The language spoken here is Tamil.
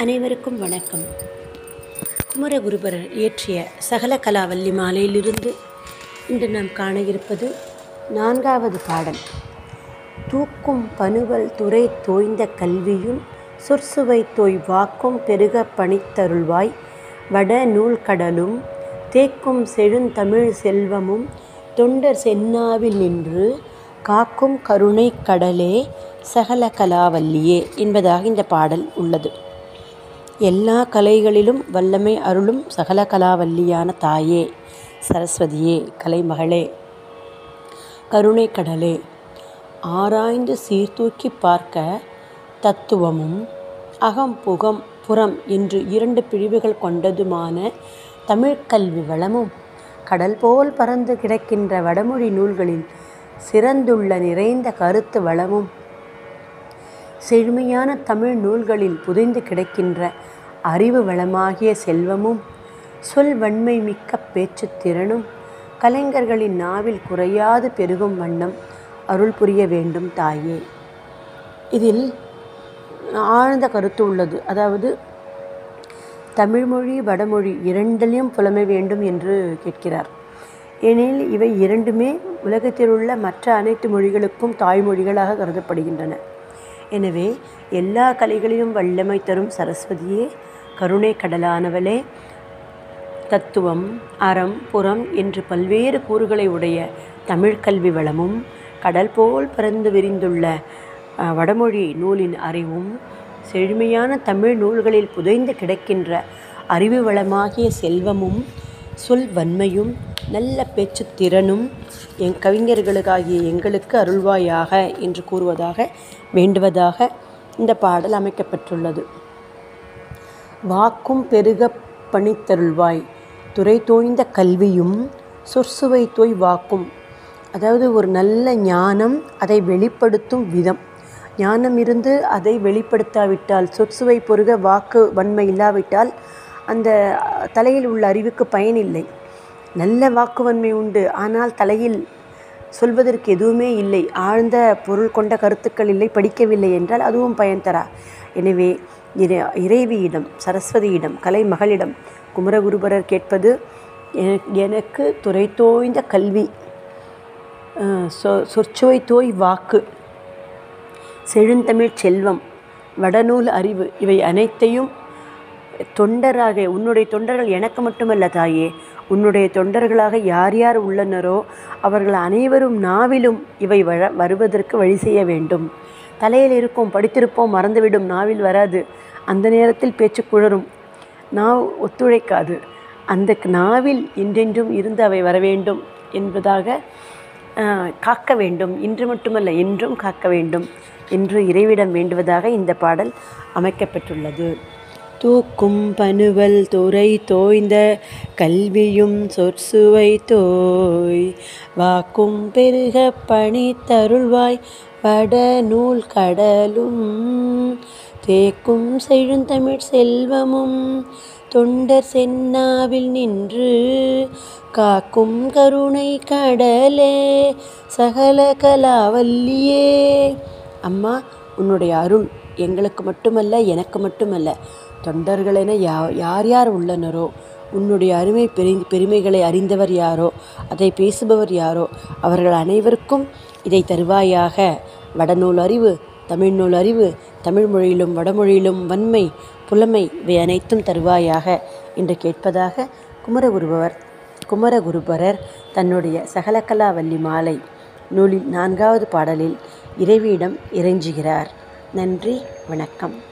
அனைவருக்கும் வணக்கம் குமரகுருபரர் இயற்றிய சகல கலாவல்லி மாலையிலிருந்து இன்று நாம் காண இருப்பது நான்காவது பாடல் தூக்கும் பனுவல் துறை தோய்ந்த கல்வியும் சொற்சுவை தோய் வாக்கும் பெருக பணித்தருள்வாய் வட நூல்கடலும் தேக்கும் செழுந்தமிழ் செல்வமும் தொண்டர் சென்னாவில் நின்று காக்கும் கருணை கடலே சகல கலாவல்லியே என்பதாக இந்த பாடல் உள்ளது எல்லா கலைகளிலும் வல்லமை அருளும் சகல கலாவல்லியான தாயே சரஸ்வதியே கலைமகளே கருணை கடலே ஆராய்ந்து சீர்தூக்கி பார்க்க தத்துவமும் அகம் புகம் புறம் என்று இரண்டு பிரிவுகள் கொண்டதுமான தமிழ்க்கல்வி வளமும் கடல் போல் பறந்து கிடக்கின்ற வடமொழி நூல்களில் சிறந்துள்ள நிறைந்த கருத்து வளமும் செழுமையான தமிழ் நூல்களில் புதைந்து கிடக்கின்ற அறிவு வளமாகிய செல்வமும் சொல் வன்மை மிக்க பேச்சுத் திறனும் கலைஞர்களின் நாவில் குறையாது பெருகும் வண்ணம் அருள் புரிய வேண்டும் தாயே இதில் ஆழ்ந்த கருத்து உள்ளது அதாவது தமிழ்மொழி வடமொழி இரண்டிலையும் புலமை வேண்டும் என்று கேட்கிறார் ஏனெனில் இவை இரண்டுமே உலகத்தில் உள்ள மற்ற அனைத்து மொழிகளுக்கும் தாய்மொழிகளாக கருதப்படுகின்றன எனவே எல்லா கலைகளிலும் வல்லமை தரும் சரஸ்வதியே கருணை கடலானவளே தத்துவம் அறம் புறம் என்று பல்வேறு கூறுகளை உடைய தமிழ்க்கல்வி வளமும் கடல் போல் பறந்து விரிந்துள்ள அஹ், வடமொழி நூலின் அறிவும் செழுமையான தமிழ் நூல்களில் புதைந்து கிடக்கின்ற அறிவு வளமாகிய செல்வமும் சொல் வன்மையும் நல்ல பேச்சுத் திறனும் என் கவிஞர்களுக்காகிய எங்களுக்கு அருள்வாயாக என்று கூறுவதாக வேண்டுவதாக இந்த பாடல் அமைக்கப்பட்டுள்ளது வாக்கும் பெருக பணித்தருள்வாய் துறை தோய்ந்த கல்வியும் சொற்சுவை தோய் வாக்கும் அதாவது ஒரு நல்ல ஞானம் அதை வெளிப்படுத்தும் விதம் ஞானம் இருந்து அதை வெளிப்படுத்தாவிட்டால் சொற்சுவை பொருக வாக்கு வன்மை இல்லாவிட்டால் அந்த தலையில் உள்ள அறிவுக்கு பயனில்லை நல்ல வாக்குவன்மை உண்டு ஆனால் தலையில் சொல்வதற்கு எதுவுமே இல்லை ஆழ்ந்த பொருள் கொண்ட கருத்துக்கள் இல்லை படிக்கவில்லை என்றால் அதுவும் பயன் தரா எனவே இறை இறைவியிடம் சரஸ்வதியிடம் கலைமகளிடம் குமரகுருபரர் கேட்பது "என- எனக்கு துறை தோய்ந்த கல்வி அஹ், சொ- சொற்சுவை தோய் வாக்கு செழுந்தமிழ் செல்வம் வடநூல் அறிவு இவை அனைத்தையும் தொண்டராக உன்னுடைய தொண்டர்கள் எனக்கு மட்டுமல்ல தாயே உன்னுடைய தொண்டர்களாக யார் யார் உள்ளனரோ அவர்கள் அனைவரும் நாவிலும் இவை வர வருவதற்கு வழி செய்ய வேண்டும் தலையில் இருக்கும் படித்திருப்போம் மறந்துவிடும் நாவில் வராது அந்த நேரத்தில் பேச்சு குழறும் நாவ் ஒத்துழைக்காது அந்த நாவில் என்றென்றும் இருந்து அவை வர வேண்டும் என்பதாக ஆஹ், காக்க வேண்டும் இன்று மட்டுமல்ல என்றும் காக்க வேண்டும் என்று இறைவிடம் வேண்டுவதாக இந்த பாடல் அமைக்கப்பெற்றுள்ளது தூக்கும் பனுவல் துறை தோய்ந்த கல்வியும் சொற்சுவை தோய் வாக்கும் பெருக பணி தருள்வாய் வட நூல் கடலும் தேக்கும் செழுந்தமிழ் செல்வமும் தொண்டர் சென்னாவில் நின்று காக்கும் கருணை கடலே சகல கலாவல்லியே அம்மா உன்னுடைய அருள் எங்களுக்கு மட்டுமல்ல எனக்கு மட்டுமல்ல தொண்டர்களென யா யார் யார் உள்ளனரோ உன்னுடைய அருமை பெரி பெருமைகளை அறிந்தவர் யாரோ அதை பேசுபவர் யாரோ அவர்கள் அனைவருக்கும் இதை தருவாயாக வடநூல் அறிவு தமிழ்நூல் அறிவு தமிழ் மொழியிலும் வடமொழியிலும் வன்மை புலமை இவை அனைத்தும் தருவாயாக என்று கேட்பதாக குமரகுருபவர் குமரகுருபரர் தன்னுடைய சகலகலாவல்லி மாலை நூலின் நான்காவது பாடலில் இறைவியிடம் இறைஞ்சுகிறார் நன்றி வணக்கம்